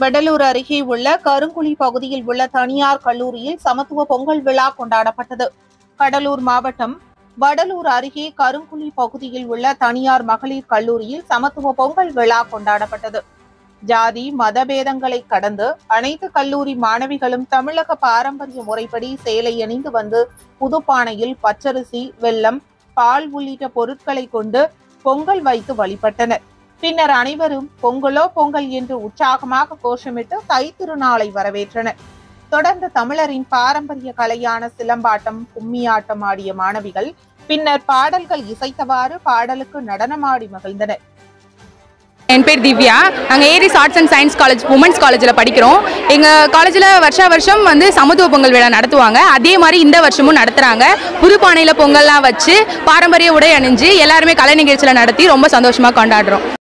வெடலூர் அருகே உள்ள கருங்குழி பகுதியில் உள்ள தனியார் கல்லூரியில் சமத்துவ பொங்கல் விழா கொண்டாடப்பட்டது கடலூர் மாவட்டம் வடலூர் அருகே கருங்குழி பகுதியில் உள்ள தனியார் மகளிர் கல்லூரியில் சமத்துவ பொங்கல் விழா கொண்டாடப்பட்டது ஜாதி மதபேதங்களை கடந்து அனைத்து கல்லூரி மாணவிகளும் தமிழக பாரம்பரிய முறைப்படி சேலை அணிந்து வந்து புதுப்பானையில் பச்சரிசி வெல்லம் பால் உள்ளிட்ட பொருட்களை கொண்டு பொங்கல் வைத்து வழிபட்டனர் பின்னர் அனைவரும் பொங்கலோ பொங்கல் என்று உற்சாகமாக கோஷமிட்டு தைத்திருநாளை வரவேற்றனர் தொடர்ந்து தமிழரின் பாரம்பரிய கலையான சிலம்பாட்டம் கும்மியாட்டம் ஆடிய மாணவிகள் பின்னர் பாடல்கள் இசைத்தவாறு பாடலுக்கு நடனமாடி மகிழ்ந்தனர் என் பேர் திவ்யா நாங்கள் Aries arts and science college women's காலேஜில் படிக்கிறோம் எங்கள் காலேஜில் வருஷா வருஷம் வந்து சமத்துவ பொங்கல் விழா நடத்துவாங்க அதே மாதிரி இந்த வருஷமும் நடத்துகிறாங்க புது பானையில் பொங்கல்லாம் வச்சு பாரம்பரிய உடை அணிஞ்சு எல்லாருமே கலை நிகழ்ச்சியில் நடத்தி ரொம்ப சந்தோஷமாக கொண்டாடுறோம்